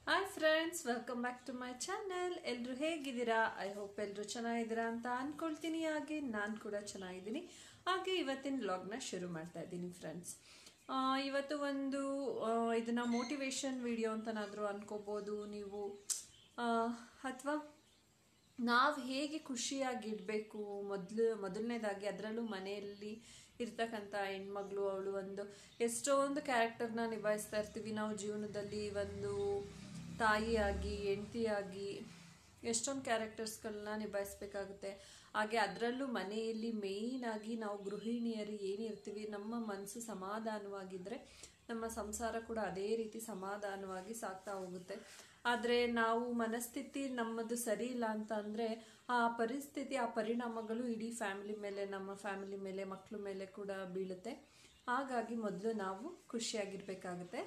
hi friends welcome back to my channel ಎಲ್ಲರೂ ಹೇಗಿದ್ದೀರಾ I hope ಎಲ್ಲರೂ ಚೆನ್ನಾಗಿದ್ದೀರಾ ಅಂತ ಅನ್ಕೊಳ್ತೀನಿ ಹಾಗೆ ನಾನು ಕೂಡ ಚೆನ್ನಾಗಿದ್ದೀನಿ ಹಾಗೆ ಇವತ್ತಿನ ವ್ಲಾಗ್ನ ಶುರು ಮಾಡ್ತಾ ಇದ್ದೀನಿ ಫ್ರೆಂಡ್ಸ್ ಇವತ್ತು ಒಂದು ಆ, ಇದನ್ನ ಮೋಟಿವೇಶನ್ ವಿಡಿಯೋ ಅಂತನಾದರೂ ಅನ್ಕೋಬೋದು ನೀವು ಅಥವಾ ನಾವು ಹೇಗೆ ಖುಷಿಯಾಗಿಡಬೇಕು ಮೊದಲು ಮೊದಲನೇದಾಗಿ ಅದರಲ್ಲೂ ಮನೆಯಲ್ಲಿ ಇರ್ತಕ್ಕಂಥ ಹೆಣ್ಮಗಳು ಅವಳು ಒಂದು ಎಷ್ಟೊಂದು ಕ್ಯಾರೆಕ್ಟರ್ನ ನಿಭಾಯಿಸ್ತಾ ಇರ್ತೀವಿ ನಾವು ಜೀವನದಲ್ಲಿ ಒಂದು ತಾಯಿಯಾಗಿ ಹೆಂಡತಿಯಾಗಿ ಎಷ್ಟೊಂದು ಕ್ಯಾರೆಕ್ಟರ್ಸ್ಗಳನ್ನ ನಿಭಾಯಿಸ್ಬೇಕಾಗುತ್ತೆ ಹಾಗೆ ಅದರಲ್ಲೂ ಮನೆಯಲ್ಲಿ ಮೇಯ್ನ್ ಆಗಿ ನಾವು ಗೃಹಿಣಿಯರು ಏನಿರ್ತೀವಿ ನಮ್ಮ ಮನಸ್ಸು ಸಮಾಧಾನವಾಗಿದ್ದರೆ ನಮ್ಮ ಸಂಸಾರ ಕೂಡ ಅದೇ ರೀತಿ ಸಮಾಧಾನವಾಗಿ ಸಾಗ್ತಾ ಹೋಗುತ್ತೆ ಆದರೆ ನಾವು ಮನಸ್ಥಿತಿ ನಮ್ಮದು ಸರಿ ಇಲ್ಲ ಅಂತ ಅಂದರೆ ಆ ಪರಿಸ್ಥಿತಿ ಆ ಪರಿಣಾಮಗಳು ಇಡೀ ಫ್ಯಾಮಿಲಿ ಮೇಲೆ ನಮ್ಮ ಫ್ಯಾಮಿಲಿ ಮೇಲೆ ಮಕ್ಕಳ ಮೇಲೆ ಕೂಡ ಬೀಳುತ್ತೆ ಹಾಗಾಗಿ ಮೊದಲು ನಾವು ಖುಷಿಯಾಗಿರ್ಬೇಕಾಗುತ್ತೆ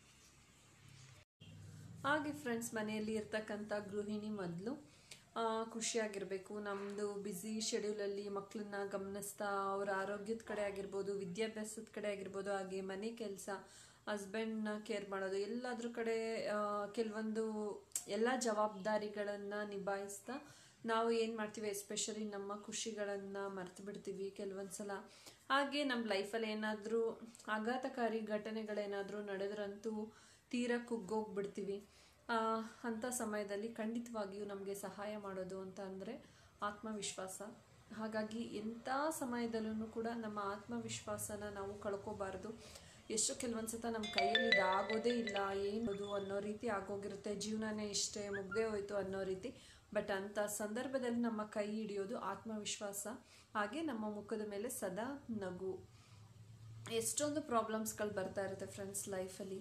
ಹಾಗೆ ಫ್ರೆಂಡ್ಸ್ ಮನೆಯಲ್ಲಿ ಇರ್ತಕ್ಕಂಥ ಗೃಹಿಣಿ ಮೊದಲು ಖುಷಿಯಾಗಿರಬೇಕು ನಮ್ಮದು ಬ್ಯುಸಿ ಶೆಡ್ಯೂಲಲ್ಲಿ ಮಕ್ಕಳನ್ನ ಗಮನಿಸ್ತಾ ಅವ್ರ ಆರೋಗ್ಯದ ಕಡೆ ಆಗಿರ್ಬೋದು ವಿದ್ಯಾಭ್ಯಾಸದ ಕಡೆ ಆಗಿರ್ಬೋದು ಹಾಗೆ ಮನೆ ಕೆಲಸ ಹಸ್ಬೆಂಡ್ನ ಕೇರ್ ಮಾಡೋದು ಎಲ್ಲದ್ರ ಕಡೆ ಆ, ಕೆಲವೊಂದು ಎಲ್ಲ ಜವಾಬ್ದಾರಿಗಳನ್ನು ನಿಭಾಯಿಸ್ತಾ ನಾವು ಏನು ಮಾಡ್ತೀವಿ ಎಸ್ಪೆಷಲಿ ನಮ್ಮ ಖುಷಿಗಳನ್ನು ಮರ್ತು ಬಿಡ್ತೀವಿ ಕೆಲವೊಂದು ಸಲ ಹಾಗೆ ನಮ್ಮ ಲೈಫಲ್ಲಿ ಏನಾದರೂ ಆಘಾತಕಾರಿ ಘಟನೆಗಳೇನಾದರೂ ನಡೆದ್ರಂತೂ ತೀರಾ ಕುಗ್ಗೋಗ್ಬಿಡ್ತೀವಿ ಆ, ಅಂಥ ಸಮಯದಲ್ಲಿ ಖಂಡಿತವಾಗಿಯೂ ನಮಗೆ ಸಹಾಯ ಮಾಡೋದು ಅಂತ ಅಂದರೆ ಆತ್ಮವಿಶ್ವಾಸ ಹಾಗಾಗಿ ಎಂಥ ಸಮಯದಲ್ಲೂ ಕೂಡ ನಮ್ಮ ಆತ್ಮವಿಶ್ವಾಸನ ನಾವು ಕಳ್ಕೋಬಾರ್ದು ಎಷ್ಟು ಕೆಲವೊಂದು ಸತ ನಮ್ಮ ಕೈಯಲ್ಲಿ ಇದಾಗೋದೇ ಇಲ್ಲ ಏನದು ಅನ್ನೋ ರೀತಿ ಆಗೋಗಿರುತ್ತೆ ಜೀವನನೇ ಇಷ್ಟೇ ಮುಗ್ದೇ ಹೋಯ್ತು ಅನ್ನೋ ರೀತಿ ಬಟ್ ಅಂಥ ಸಂದರ್ಭದಲ್ಲಿ ನಮ್ಮ ಕೈ ಹಿಡಿಯೋದು ಆತ್ಮವಿಶ್ವಾಸ ಹಾಗೆ ನಮ್ಮ ಮುಖದ ಮೇಲೆ ಸದಾ ನಗು ಎಷ್ಟೊಂದು ಪ್ರಾಬ್ಲಮ್ಸ್ಗಳು ಬರ್ತಾ ಇರುತ್ತೆ ಫ್ರೆಂಡ್ಸ್ ಲೈಫಲ್ಲಿ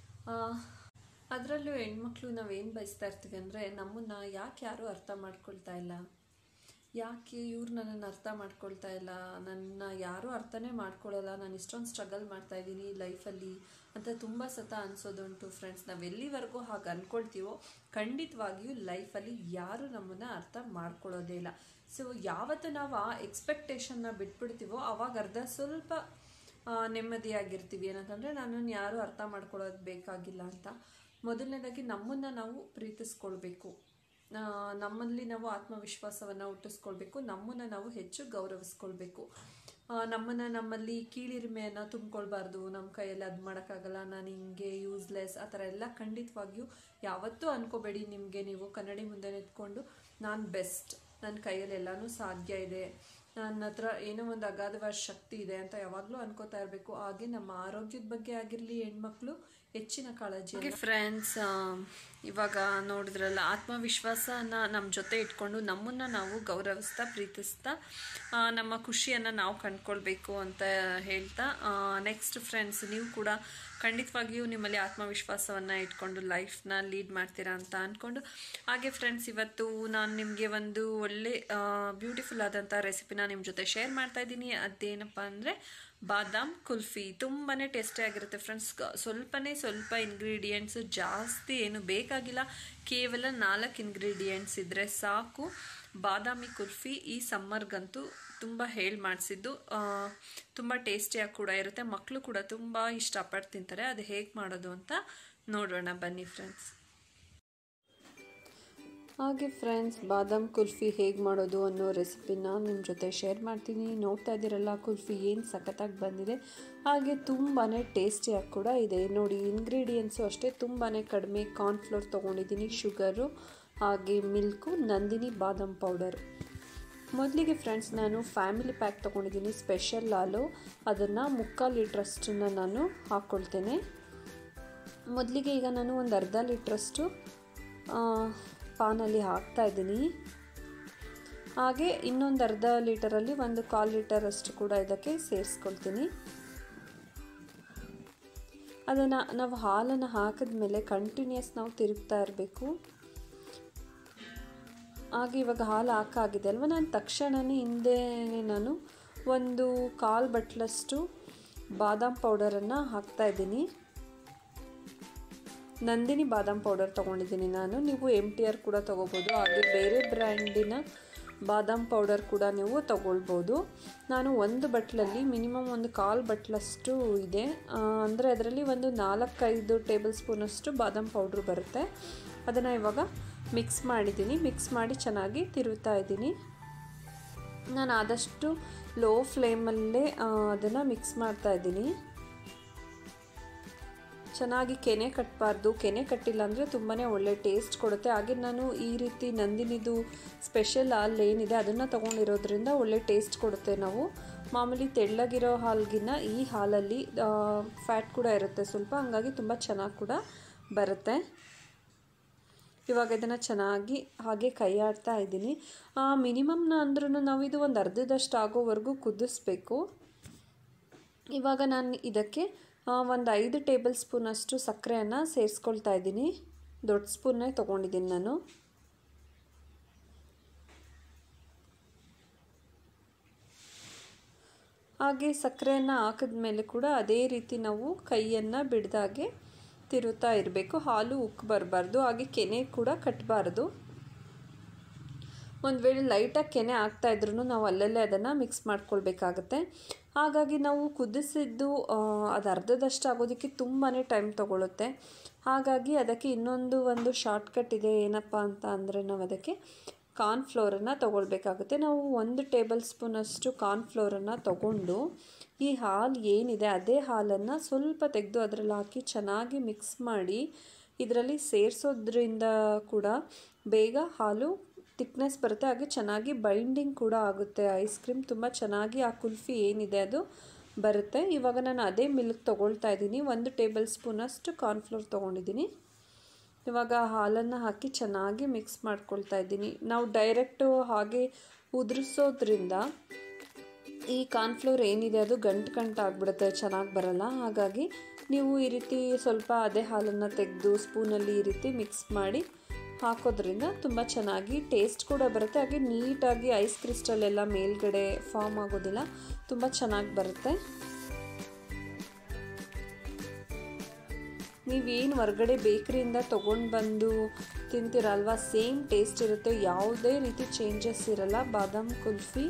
ಅದರಲ್ಲೂ ಹೆಣ್ಮಕ್ಳು ನಾವೇನು ಬಯಸ್ತಾ ಇರ್ತೀವಿ ಅಂದರೆ ನಮ್ಮನ್ನು ಯಾಕೆ ಯಾರೂ ಅರ್ಥ ಮಾಡ್ಕೊಳ್ತಾ ಇಲ್ಲ ಯಾಕೆ ಇವ್ರು ನನ್ನನ್ನು ಅರ್ಥ ಮಾಡ್ಕೊಳ್ತಾ ಇಲ್ಲ ನನ್ನ ಯಾರೂ ಅರ್ಥನೇ ಮಾಡ್ಕೊಳ್ಳಲ್ಲ ನಾನು ಇಷ್ಟೊಂದು ಸ್ಟ್ರಗಲ್ ಮಾಡ್ತಾ ಇದ್ದೀನಿ ಲೈಫಲ್ಲಿ ಅಂತ ತುಂಬ ಸತ ಅನ್ಸೋದುಂಟು ಫ್ರೆಂಡ್ಸ್ ನಾವು ಎಲ್ಲಿವರೆಗೂ ಹಾಗೆ ಅಂದ್ಕೊಳ್ತೀವೋ ಖಂಡಿತವಾಗಿಯೂ ಲೈಫಲ್ಲಿ ಯಾರೂ ನಮ್ಮನ್ನು ಅರ್ಥ ಮಾಡ್ಕೊಳ್ಳೋದೇ ಇಲ್ಲ ಸೊ ಯಾವತ್ತು ನಾವು ಆ ಎಕ್ಸ್ಪೆಕ್ಟೇಷನ್ನ ಬಿಟ್ಬಿಡ್ತೀವೋ ಅವಾಗ ಅರ್ಧ ಸ್ವಲ್ಪ ಆ, ನೆಮ್ಮದಿಯಾಗಿರ್ತೀವಿ ಏನಂತಂದರೆ ನನ್ನನ್ನು ಯಾರೂ ಅರ್ಥ ಮಾಡ್ಕೊಳ್ಳೋದು ಬೇಕಾಗಿಲ್ಲ ಅಂತ ಮೊದಲನೇದಾಗಿ ನಮ್ಮನ್ನು ನಾವು ಪ್ರೀತಿಸ್ಕೊಳ್ಬೇಕು ಆ, ನಮ್ಮಲ್ಲಿ ನಾವು ಆತ್ಮವಿಶ್ವಾಸವನ್ನು ಹುಟ್ಟಿಸ್ಕೊಳ್ಬೇಕು ನಮ್ಮನ್ನು ನಾವು ಹೆಚ್ಚು ಗೌರವಿಸ್ಕೊಳ್ಬೇಕು ಆ, ನಮ್ಮನ್ನು ನಮ್ಮಲ್ಲಿ ಕೀಳಿರಿಮೆಯನ್ನು ತುಂಬಿಕೊಳ್ಬಾರ್ದು ನಮ್ಮ ಕೈಯಲ್ಲಿ ಅದು ಮಾಡೋಕ್ಕಾಗಲ್ಲ ನಾನು ಹಿಂಗೆ ಯೂಸ್ಲೆಸ್ ಆ ಥರ ಎಲ್ಲ ಖಂಡಿತವಾಗಿಯೂ ಯಾವತ್ತೂ ಅನ್ಕೋಬೇಡಿ ನಿಮಗೆ ನೀವು ಕನ್ನಡಿ ಮುಂದೆ ನಿಂತ್ಕೊಂಡು ನಾನು ಬೆಸ್ಟ್ ನನ್ನ ಕೈಯಲ್ಲಿ ಎಲ್ಲನೂ ಸಾಧ್ಯ ಇದೆ ನನ್ನ ಹತ್ರ ಏನೋ ಒಂದು ಅಗಾಧವಾದ ಶಕ್ತಿ ಇದೆ ಅಂತ ಯಾವಾಗಲೂ ಅನ್ಕೋತಾ ಇರಬೇಕು ಹಾಗೆ ನಮ್ಮ ಆರೋಗ್ಯದ ಬಗ್ಗೆ ಆಗಿರಲಿ ಹೆಣ್ಮಕ್ಳು ಹೆಚ್ಚಿನ ಕಾಳಜಿ ಫ್ರೆಂಡ್ಸ್ ಇವಾಗ ನೋಡಿದ್ರಲ್ಲ ಆತ್ಮವಿಶ್ವಾಸನ ನಮ್ಮ ಜೊತೆ ಇಟ್ಕೊಂಡು ನಮ್ಮನ್ನು ನಾವು ಗೌರವಿಸ್ತಾ ಪ್ರೀತಿಸ್ತಾ ಆ, ನಮ್ಮ ಖುಷಿಯನ್ನು ನಾವು ಕಂಡ್ಕೊಳ್ಬೇಕು ಅಂತ ಹೇಳ್ತಾ ನೆಕ್ಸ್ಟ್ ಫ್ರೆಂಡ್ಸ್ ನೀವು ಕೂಡ ಖಂಡಿತವಾಗಿಯೂ ನಿಮ್ಮಲ್ಲಿ ಆತ್ಮವಿಶ್ವಾಸವನ್ನು ಇಟ್ಕೊಂಡು ಲೈಫ್ನ ಲೀಡ್ ಮಾಡ್ತೀರಾ ಅಂತ ಅಂದ್ಕೊಂಡು ಹಾಗೆ ಫ್ರೆಂಡ್ಸ್ ಇವತ್ತು ನಾನು ನಿಮಗೆ ಒಂದು ಒಳ್ಳೆ ಬ್ಯೂಟಿಫುಲ್ ಆದಂಥ ರೆಸಿಪಿನ ನಿಮ್ಮ ಜೊತೆ ಶೇರ್ ಮಾಡ್ತಾ ಇದ್ದೀನಿ ಅದೇನಪ್ಪ ಅಂದರೆ ಬಾದಾಮ್ ಕುಲ್ಫಿ ತುಂಬಾ ಟೇಸ್ಟಿಯಾಗಿರುತ್ತೆ ಫ್ರೆಂಡ್ಸ್ ಸ್ವಲ್ಪನೇ ಸ್ವಲ್ಪ ಇಂಗ್ರೀಡಿಯೆಂಟ್ಸು ಜಾಸ್ತಿ ಏನು ಬೇಕಾಗಿಲ್ಲ ಕೇವಲ ನಾಲ್ಕು ಇಂಗ್ರೀಡಿಯೆಂಟ್ಸ್ ಇದ್ದರೆ ಸಾಕು ಬಾದಾಮಿ ಕುಲ್ಫಿ ಈ ಸಮ್ಮರ್ಗಂತೂ ತುಂಬ ಹೇಳಿ ಮಾಡಿಸಿದ್ದು ತುಂಬ ಟೇಸ್ಟಿಯಾಗಿ ಕೂಡ ಇರುತ್ತೆ ಮಕ್ಕಳು ಕೂಡ ತುಂಬ ಇಷ್ಟಪಟ್ಟು ತಿಂತಾರೆ ಅದು ಹೇಗೆ ಮಾಡೋದು ಅಂತ ನೋಡೋಣ ಬನ್ನಿ ಫ್ರೆಂಡ್ಸ್ ಹಾಗೆ ಫ್ರೆಂಡ್ಸ್ ಬಾದಾಮ್ ಕುಲ್ಫಿ ಹೇಗೆ ಮಾಡೋದು ಅನ್ನೋ ರೆಸಿಪಿನ ನಿಮ್ಮ ಜೊತೆ ಶೇರ್ ಮಾಡ್ತೀನಿ ನೋಡ್ತಾ ಇದ್ದೀರಲ್ಲ ಕುಲ್ಫಿ ಏನು ಸಖತ್ತಾಗಿ ಬಂದಿದೆ ಹಾಗೆ ತುಂಬಾ ಟೇಸ್ಟಿಯಾಗಿ ಕೂಡ ಇದೆ ನೋಡಿ ಇಂಗ್ರೀಡಿಯೆಂಟ್ಸು ಅಷ್ಟೇ ತುಂಬಾ ಕಡಿಮೆ ಕಾರ್ನ್ಫ್ಲೋರ್ ತೊಗೊಂಡಿದ್ದೀನಿ ಶುಗರು ಹಾಗೆ ಮಿಲ್ಕು ನಂದಿನಿ ಬಾದಾಮ್ ಪೌಡರ್ ಮೊದಲಿಗೆ ಫ್ರೆಂಡ್ಸ್ ನಾನು ಫ್ಯಾಮಿಲಿ ಪ್ಯಾಕ್ ತೊಗೊಂಡಿದ್ದೀನಿ ಸ್ಪೆಷಲ್ ಹಾಲು ಅದನ್ನು ಮುಕ್ಕಾಲು ಲೀಟ್ರಷ್ಟನ್ನು ನಾನು ಹಾಕ್ಕೊಳ್ತೇನೆ ಮೊದಲಿಗೆ ಈಗ ನಾನು ಒಂದು ಅರ್ಧ ಲೀಟ್ರಷ್ಟು ಆ, ಪಾನಲ್ಲಿ ಹಾಕ್ತಾ ಇದ್ದೀನಿ ಹಾಗೆ ಇನ್ನೊಂದು ಅರ್ಧ ಲೀಟರಲ್ಲಿ ಒಂದು ಕಾಲು ಲೀಟರಷ್ಟು ಕೂಡ ಇದಕ್ಕೆ ಸೇರಿಸ್ಕೊಳ್ತೀನಿ ಅದನ್ನು ನಾವು ಹಾಲನ್ನು ಹಾಕಿದ್ಮೇಲೆ ಕಂಟಿನ್ಯೂಸ್ ನಾವು ತಿರುಗ್ತಾ ಇರಬೇಕು ಹಾಗೆ ಇವಾಗ ಹಾಲು ಹಾಕಾಗಿದೆ ಅಲ್ವ ನಾನು ತಕ್ಷಣವೇ ಹಿಂದೆ ನಾನು ಒಂದು ಕಾಲು ಬಟ್ಲಷ್ಟು ಬಾದಾಮ್ ಪೌಡರನ್ನು ಹಾಕ್ತಾ ಇದ್ದೀನಿ ನಂದಿನಿ ಬಾದಾಮ್ ಪೌಡರ್ ತೊಗೊಂಡಿದ್ದೀನಿ ನಾನು ನೀವು ಎಮ್ ಟಿ ಆರ್ ಕೂಡ ತೊಗೋಬೋದು ಹಾಗೆ ಬೇರೆ ಬ್ರ್ಯಾಂಡಿನ ಬಾದಾಮ್ ಪೌಡರ್ ಕೂಡ ನೀವು ತಗೊಳ್ಬೋದು ನಾನು ಒಂದು ಬಟ್ಲಲ್ಲಿ ಮಿನಿಮಮ್ ಒಂದು ಕಾಲು ಬಟ್ಲಷ್ಟು ಇದೆ ಅಂದರೆ ಅದರಲ್ಲಿ ಒಂದು ನಾಲ್ಕೈದು ಟೇಬಲ್ ಸ್ಪೂನಷ್ಟು ಬಾದಾಮ್ ಪೌಡ್ರ್ ಬರುತ್ತೆ ಅದನ್ನು ಇವಾಗ ಮಿಕ್ಸ್ ಮಾಡಿದ್ದೀನಿ ಮಿಕ್ಸ್ ಮಾಡಿ ಚೆನ್ನಾಗಿ ತಿರುತ್ತಾ ಇದ್ದೀನಿ ನಾನು ಆದಷ್ಟು ಲೋ ಫ್ಲೇಮಲ್ಲೇ ಅದನ್ನು ಮಿಕ್ಸ್ ಮಾಡ್ತಾ ಇದ್ದೀನಿ ಚೆನ್ನಾಗಿ ಕೆನೆ ಕಟ್ಟಬಾರ್ದು ಕೆನೆ ಕಟ್ಟಿಲ್ಲ ಅಂದರೆ ತುಂಬಾ ಒಳ್ಳೆ ಟೇಸ್ಟ್ ಕೊಡುತ್ತೆ ಹಾಗೆ ನಾನು ಈ ರೀತಿ ನಂದಿನಿದು ಸ್ಪೆಷಲ್ ಹಾಲು ಏನಿದೆ ಅದನ್ನು ತೊಗೊಂಡಿರೋದ್ರಿಂದ ಒಳ್ಳೆ ಟೇಸ್ಟ್ ಕೊಡುತ್ತೆ ನಾವು ಮಾಮೂಲಿ ತೆಳ್ಳಗಿರೋ ಹಾಲ್ಗಿನ್ನ ಈ ಹಾಲಲ್ಲಿ ಫ್ಯಾಟ್ ಕೂಡ ಇರುತ್ತೆ ಸ್ವಲ್ಪ ಹಂಗಾಗಿ ತುಂಬ ಚೆನ್ನಾಗಿ ಕೂಡ ಬರುತ್ತೆ ಇವಾಗ ಇದನ್ನು ಚೆನ್ನಾಗಿ ಹಾಗೆ ಕೈ ಆಡ್ತಾ ಇದ್ದೀನಿ ಮಿನಿಮಮ್ನ ಅಂದ್ರೂ ನಾವು ಇದು ಒಂದು ಅರ್ಧದಷ್ಟು ಆಗೋವರೆಗೂ ಕುದಿಸ್ಬೇಕು ಇವಾಗ ನಾನು ಇದಕ್ಕೆ ಒಂದು ಐದು ಟೇಬಲ್ ಸ್ಪೂನಷ್ಟು ಸಕ್ಕರೆಯನ್ನು ಸೇರಿಸ್ಕೊಳ್ತಾ ಇದ್ದೀನಿ ದೊಡ್ಡ ಸ್ಪೂನ್ನೇ ತೊಗೊಂಡಿದ್ದೀನಿ ನಾನು ಹಾಗೆ ಸಕ್ಕರೆಯನ್ನು ಹಾಕಿದ ಮೇಲೆ ಕೂಡ ಅದೇ ರೀತಿ ನಾವು ಕೈಯನ್ನು ಬಿಡ್ದಾಗೆ ತಿರುತ್ತಾ ಇರಬೇಕು ಹಾಲು ಉಕ್ಕು ಬರಬಾರ್ದು ಹಾಗೆ ಕೆನೆ ಕೂಡ ಕಟ್ಟಬಾರ್ದು ಒಂದು ವೇಳೆ ಲೈಟಾಗಿ ಕೆನೆ ಆಗ್ತಾಯಿದ್ರು ನಾವು ಅಲ್ಲಲ್ಲೇ ಅದನ್ನು ಮಿಕ್ಸ್ ಮಾಡ್ಕೊಳ್ಬೇಕಾಗತ್ತೆ ಹಾಗಾಗಿ ನಾವು ಕುದಿಸಿದ್ದು ಅದು ಅರ್ಧದಷ್ಟು ಆಗೋದಕ್ಕೆ ತುಂಬಾ ಟೈಮ್ ತೊಗೊಳುತ್ತೆ ಹಾಗಾಗಿ ಅದಕ್ಕೆ ಇನ್ನೊಂದು ಒಂದು ಶಾರ್ಟ್ಕಟ್ ಇದೆ ಏನಪ್ಪ ಅಂತ ಅಂದರೆ ನಾವು ಅದಕ್ಕೆ ಕಾರ್ನ್ಫ್ಲೋರನ್ನು ತೊಗೊಳ್ಬೇಕಾಗುತ್ತೆ ನಾವು ಒಂದು ಟೇಬಲ್ ಸ್ಪೂನಷ್ಟು ಕಾರ್ನ್ಫ್ಲೋರನ್ನು ತೊಗೊಂಡು ಈ ಹಾಲು ಏನಿದೆ ಅದೇ ಹಾಲನ್ನು ಸ್ವಲ್ಪ ತೆಗೆದು ಅದರಲ್ಲಿ ಹಾಕಿ ಚೆನ್ನಾಗಿ ಮಿಕ್ಸ್ ಮಾಡಿ ಇದರಲ್ಲಿ ಸೇರಿಸೋದ್ರಿಂದ ಕೂಡ ಬೇಗ ಹಾಲು ತಿಕ್ನೆಸ್ ಬರುತ್ತೆ ಹಾಗೆ ಚೆನ್ನಾಗಿ ಬೈಂಡಿಂಗ್ ಕೂಡ ಆಗುತ್ತೆ ಐಸ್ ಕ್ರೀಮ್ ತುಂಬ ಚೆನ್ನಾಗಿ ಆ ಕುಲ್ಫಿ ಏನಿದೆ ಅದು ಬರುತ್ತೆ ಇವಾಗ ನಾನು ಅದೇ ಮಿಲ್ಕ್ ತೊಗೊಳ್ತಾ ಇದ್ದೀನಿ ಒಂದು ಟೇಬಲ್ ಸ್ಪೂನಷ್ಟು ಕಾರ್ನ್ಫ್ಲೋರ್ ತೊಗೊಂಡಿದ್ದೀನಿ ಇವಾಗ ಹಾಲನ್ನು ಹಾಕಿ ಚೆನ್ನಾಗಿ ಮಿಕ್ಸ್ ಮಾಡ್ಕೊಳ್ತಾ ಇದ್ದೀನಿ ನಾವು ಡೈರೆಕ್ಟು ಹಾಗೆ ಉದುರಿಸೋದ್ರಿಂದ ಈ ಕಾರ್ನ್ಫ್ಲೋರ್ ಏನಿದೆ ಅದು ಗಂಟು ಗಂಟು ಆಗಿಬಿಡುತ್ತೆ ಚೆನ್ನಾಗಿ ಬರಲ್ಲ ಹಾಗಾಗಿ ನೀವು ಈ ರೀತಿ ಸ್ವಲ್ಪ ಅದೇ ಹಾಲನ್ನು ತೆಗೆದು ಸ್ಪೂನಲ್ಲಿ ಈ ರೀತಿ ಮಿಕ್ಸ್ ಮಾಡಿ ಹಾಕೋದ್ರಿಂದ ತುಂಬ ಚೆನ್ನಾಗಿ ಟೇಸ್ಟ್ ಕೂಡ ಬರುತ್ತೆ ಹಾಗೆ ನೀಟಾಗಿ ಐಸ್ ಕ್ರಿಸ್ಟಲ್ ಎಲ್ಲ ಮೇಲ್ಗಡೆ ಫಾರ್ಮ್ ಆಗೋದಿಲ್ಲ ತುಂಬ ಚೆನ್ನಾಗಿ ಬರುತ್ತೆ ನೀವೇನು ಹೊರಗಡೆ ಬೇಕ್ರಿಯಿಂದ ತೊಗೊಂಡು ಬಂದು ತಿಂತೀರಲ್ವ ಸೇಮ್ ಟೇಸ್ಟ್ ಇರುತ್ತೆ ಯಾವುದೇ ರೀತಿ ಚೇಂಜಸ್ ಇರಲ್ಲ ಬಾದಾಮ್ ಕುಲ್ಫಿ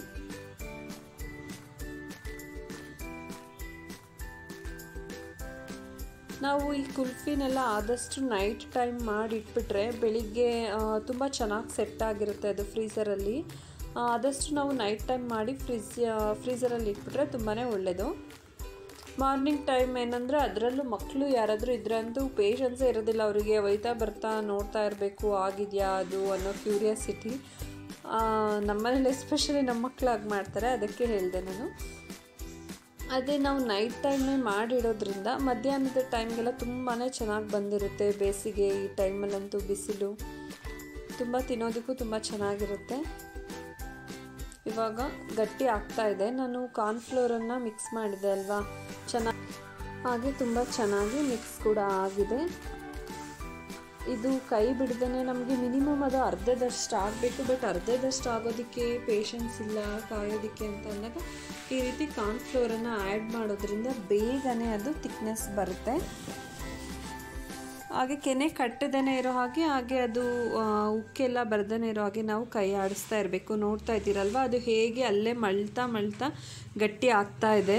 ನಾವು ಈ ಕುಲ್ಫಿನೆಲ್ಲ ಆದಷ್ಟು ನೈಟ್ ಟೈಮ್ ಮಾಡಿ ಇಟ್ಬಿಟ್ರೆ ಬೆಳಿಗ್ಗೆ ತುಂಬ ಚೆನ್ನಾಗಿ ಸೆಟ್ ಆಗಿರುತ್ತೆ ಅದು ಫ್ರೀಸರಲ್ಲಿ ಆದಷ್ಟು ನಾವು ನೈಟ್ ಟೈಮ್ ಮಾಡಿ ಫ್ರಿಜ್ ಫ್ರೀಸರಲ್ಲಿ ಇಟ್ಬಿಟ್ರೆ ತುಂಬಾ ಒಳ್ಳೆಯದು ಮಾರ್ನಿಂಗ್ ಟೈಮ್ ಏನಂದರೆ ಅದರಲ್ಲೂ ಮಕ್ಕಳು ಯಾರಾದರೂ ಇದ್ರಂತೂ ಪೇಷನ್ಸೇ ಇರೋದಿಲ್ಲ ಅವರಿಗೆ ಒಯ್ತಾ ಬರ್ತಾ ನೋಡ್ತಾ ಇರಬೇಕು ಆಗಿದೆಯಾ ಅದು ಅನ್ನೋ ಕ್ಯೂರಿಯಾಸಿಟಿ ನಮ್ಮನೇಲಿ ಎಸ್ಪೆಷಲಿ ನಮ್ಮ ಮಕ್ಕಳು ಹಾಗೆ ಮಾಡ್ತಾರೆ ಅದಕ್ಕೆ ಹೇಳಿದೆ ನಾನು ಅದೇ ನಾವು ನೈಟ್ ಟೈಮೇ ಮಾಡಿಡೋದ್ರಿಂದ ಮಧ್ಯಾಹ್ನದ ಟೈಮ್ಗೆಲ್ಲ ತುಂಬಾ ಚೆನ್ನಾಗಿ ಬಂದಿರುತ್ತೆ ಬೇಸಿಗೆ ಈ ಟೈಮಲ್ಲಂತೂ ಬಿಸಿಲು ತುಂಬ ತಿನ್ನೋದಕ್ಕೂ ತುಂಬ ಚೆನ್ನಾಗಿರುತ್ತೆ ಇವಾಗ ಗಟ್ಟಿ ಆಗ್ತಾ ಇದೆ ನಾನು ಕಾರ್ನ್ಫ್ಲೋರನ್ನು ಮಿಕ್ಸ್ ಮಾಡಿದೆ ಅಲ್ವಾ ಚೆನ್ನಾಗಿ ಹಾಗೆ ತುಂಬ ಚೆನ್ನಾಗಿ ಮಿಕ್ಸ್ ಕೂಡ ಆಗಿದೆ ಇದು ಕೈ ಬಿಡ್ದೇ ನಮಗೆ ಮಿನಿಮಮ್ ಅದು ಅರ್ಧದಷ್ಟು ಆಗಬೇಕು ಬಟ್ ಅರ್ಧದಷ್ಟು ಆಗೋದಕ್ಕೆ ಪೇಷನ್ಸ್ ಇಲ್ಲ ಕಾಯೋದಕ್ಕೆ ಅಂತ ಅಂದಾಗ ಈ ರೀತಿ ಕಾರ್ನ್ಫ್ಲೋರನ್ನು ಆ್ಯಡ್ ಮಾಡೋದ್ರಿಂದ ಬೇಗನೆ ಅದು ತಿಕ್ನೆಸ್ ಬರುತ್ತೆ ಹಾಗೆ ಕೆನೆ ಕಟ್ಟದೇನೆ ಇರೋ ಹಾಗೆ ಹಾಗೆ ಅದು ಉಕ್ಕೆಲ್ಲ ಬರ್ದೇ ಇರೋ ಹಾಗೆ ನಾವು ಕೈ ಆಡಿಸ್ತಾ ಇರಬೇಕು ನೋಡ್ತಾ ಇದ್ದೀರಲ್ವ ಅದು ಹೇಗೆ ಅಲ್ಲೇ ಮಳ್ತಾ ಮಳ್ತಾ ಗಟ್ಟಿ ಆಗ್ತಾ ಇದೆ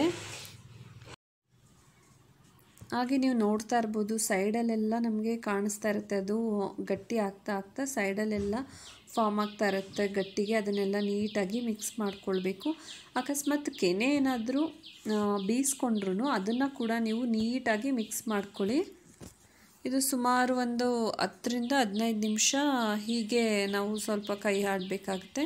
ಹಾಗೆ ನೀವು ನೋಡ್ತಾ ಇರ್ಬೋದು ಸೈಡಲ್ಲೆಲ್ಲ ನಮಗೆ ಕಾಣಿಸ್ತಾ ಇರುತ್ತೆ ಅದು ಗಟ್ಟಿ ಆಗ್ತಾ ಆಗ್ತಾ ಸೈಡಲ್ಲೆಲ್ಲ ಫಾರ್ಮ್ ಆಗ್ತಾ ಇರುತ್ತೆ ಗಟ್ಟಿಗೆ ಅದನ್ನೆಲ್ಲ ನೀಟಾಗಿ ಮಿಕ್ಸ್ ಮಾಡ್ಕೊಳ್ಬೇಕು ಅಕಸ್ಮಾತ್ ಕೆನೆ ಏನಾದರೂ ಬೀಸ್ಕೊಂಡ್ರು ಅದನ್ನು ಕೂಡ ನೀವು ನೀಟಾಗಿ ಮಿಕ್ಸ್ ಮಾಡ್ಕೊಳ್ಳಿ ಇದು ಸುಮಾರು ಒಂದು ಹತ್ತರಿಂದ ಹದಿನೈದು ನಿಮಿಷ ಹೀಗೆ ನಾವು ಸ್ವಲ್ಪ ಕೈ ಆಡಬೇಕಾಗುತ್ತೆ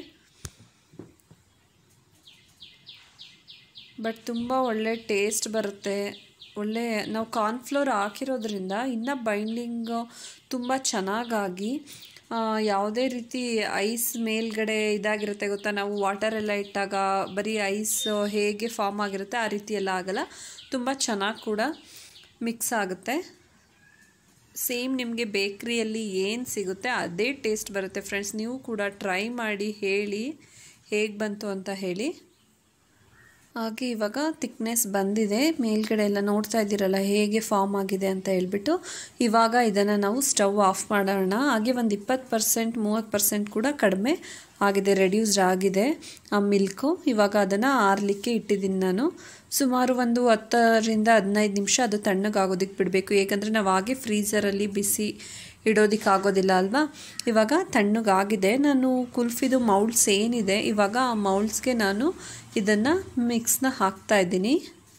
ಬಟ್ ತುಂಬ ಒಳ್ಳೆ ಟೇಸ್ಟ್ ಬರುತ್ತೆ ಒಳ್ಳೆ ನಾವು ಕಾರ್ನ್ಫ್ಲೋರ್ ಹಾಕಿರೋದ್ರಿಂದ ಇನ್ನೂ ಬೈಂಡಿಂಗ್ ತುಂಬ ಚೆನ್ನಾಗಾಗಿ ಯಾವುದೇ ರೀತಿ ಐಸ್ ಮೇಲ್ಗಡೆ ಇದಾಗಿರುತ್ತೆ ಗೊತ್ತಾ ನಾವು ವಾಟರೆಲ್ಲ ಇಟ್ಟಾಗ ಬರೀ ಐಸ್ ಹೇಗೆ ಫಾರ್ಮ್ ಆಗಿರುತ್ತೆ ಆ ರೀತಿ ಎಲ್ಲ ಆಗಲ್ಲ ತುಂಬ ಚೆನ್ನಾಗಿ ಕೂಡ ಮಿಕ್ಸ್ ಆಗುತ್ತೆ ಸೇಮ್ ನಿಮಗೆ ಬೇಕ್ರಿಯಲ್ಲಿ ಏನು ಸಿಗುತ್ತೆ ಅದೇ ಟೇಸ್ಟ್ ಬರುತ್ತೆ ಫ್ರೆಂಡ್ಸ್ ನೀವು ಕೂಡ ಟ್ರೈ ಮಾಡಿ ಹೇಳಿ ಹೇಗೆ ಬಂತು ಅಂತ ಹೇಳಿ ಹಾಗೆ ಇವಾಗ ತಿಕ್ನೆಸ್ ಬಂದಿದೆ ಮೇಲ್ಗಡೆ ಎಲ್ಲ ನೋಡ್ತಾ ಇದ್ದೀರಲ್ಲ ಹೇಗೆ ಫಾರ್ಮ್ ಆಗಿದೆ ಅಂತ ಹೇಳ್ಬಿಟ್ಟು ಇವಾಗ ಇದನ್ನು ನಾವು ಸ್ಟವ್ ಆಫ್ ಮಾಡೋಣ ಹಾಗೆ ಒಂದು ಇಪ್ಪತ್ತು ಪರ್ಸೆಂಟ್ ಮೂವತ್ತು ಪರ್ಸೆಂಟ್ ಕೂಡ ಕಡಿಮೆ ಆಗಿದೆ ರೆಡ್ಯೂಸ್ಡ್ ಆಗಿದೆ ಆ ಮಿಲ್ಕು ಇವಾಗ ಅದನ್ನು ಆರಲಿಕ್ಕೆ ಇಟ್ಟಿದ್ದೀನಿ ನಾನು ಸುಮಾರು ಒಂದು ಹತ್ತರಿಂದ ಹದಿನೈದು ನಿಮಿಷ ಅದು ತಣ್ಣಗಾಗೋದಕ್ಕೆ ಬಿಡಬೇಕು ಏಕೆಂದರೆ ನಾವು ಹಾಗೆ ಫ್ರೀಝರಲ್ಲಿ ಬಿಸಿ ಇಡೋದಕ್ಕಾಗೋದಿಲ್ಲ ಅಲ್ವಾ ಇವಾಗ ತಣ್ಣಗಾಗಿದೆ ನಾನು ಕುಲ್ಫಿದು ಮೌಲ್ಡ್ಸ್ ಏನಿದೆ ಇವಾಗ ಆ ಮೌಲ್ಡ್ಸ್ಗೆ ನಾನು ಇದನ್ನು ಮಿಕ್ಸ್ನ ಹಾಕ್ತಾ ಇದ್ದೀನಿ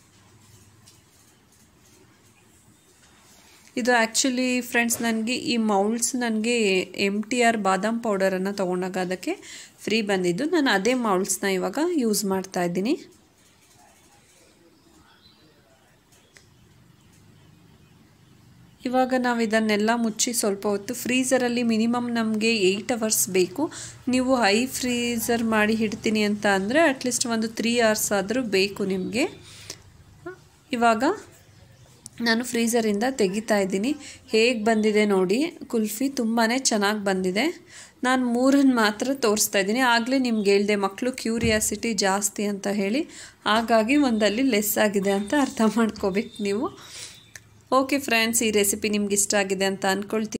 ಇದು ಆ್ಯಕ್ಚುಲಿ ಫ್ರೆಂಡ್ಸ್ ನನಗೆ ಈ ಮೌಲ್ಡ್ಸ್ ನನಗೆ ಎಮ್ ಟಿ ಆರ್ ಬಾದಾಮ್ ಪೌಡರನ್ನು ತೊಗೊಂಡಾಗ ಅದಕ್ಕೆ ಫ್ರೀ ಬಂದಿದ್ದು ನಾನು ಅದೇ ಮೌಲ್ಡ್ಸ್ನ ಇವಾಗ ಯೂಸ್ ಮಾಡ್ತಾ ಇದ್ದೀನಿ ಇವಾಗ ನಾವು ಇದನ್ನೆಲ್ಲ ಮುಚ್ಚಿ ಸ್ವಲ್ಪ ಹೊತ್ತು ಫ್ರೀಝರಲ್ಲಿ ಮಿನಿಮಮ್ ನಮಗೆ ಏಯ್ಟ್ ಅವರ್ಸ್ ಬೇಕು ನೀವು ಹೈ ಫ್ರೀಝರ್ ಮಾಡಿ ಇಡ್ತೀನಿ ಅಂತ ಅಂದರೆ ಅಟ್ಲೀಸ್ಟ್ ಒಂದು ತ್ರೀ ಅವರ್ಸ್ ಆದರೂ ಬೇಕು ನಿಮಗೆ ಇವಾಗ ನಾನು ಫ್ರೀಝರಿಂದ ತೆಗಿತಾ ಇದ್ದೀನಿ ಹೇಗೆ ಬಂದಿದೆ ನೋಡಿ ಕುಲ್ಫಿ ತುಂಬಾ ಚೆನ್ನಾಗಿ ಬಂದಿದೆ ನಾನು ಮೂರನ್ನು ಮಾತ್ರ ತೋರಿಸ್ತಾ ಇದ್ದೀನಿ ಆಗಲೇ ನಿಮ್ಗೆ ಹೇಳಿದೆ ಮಕ್ಕಳು ಕ್ಯೂರಿಯಾಸಿಟಿ ಜಾಸ್ತಿ ಅಂತ ಹೇಳಿ ಹಾಗಾಗಿ ಒಂದಲ್ಲಿ ಲೆಸ್ ಆಗಿದೆ ಅಂತ ಅರ್ಥ ಮಾಡ್ಕೋಬೇಕು ನೀವು ಓಕೆ ಫ್ರೆಂಡ್ಸ್ ಈ ರೆಸಿಪಿ ನಿಮ್ಗೆ ಇಷ್ಟ ಆಗಿದೆ ಅಂತ ಅಂದ್ಕೊಳ್ತೀನಿ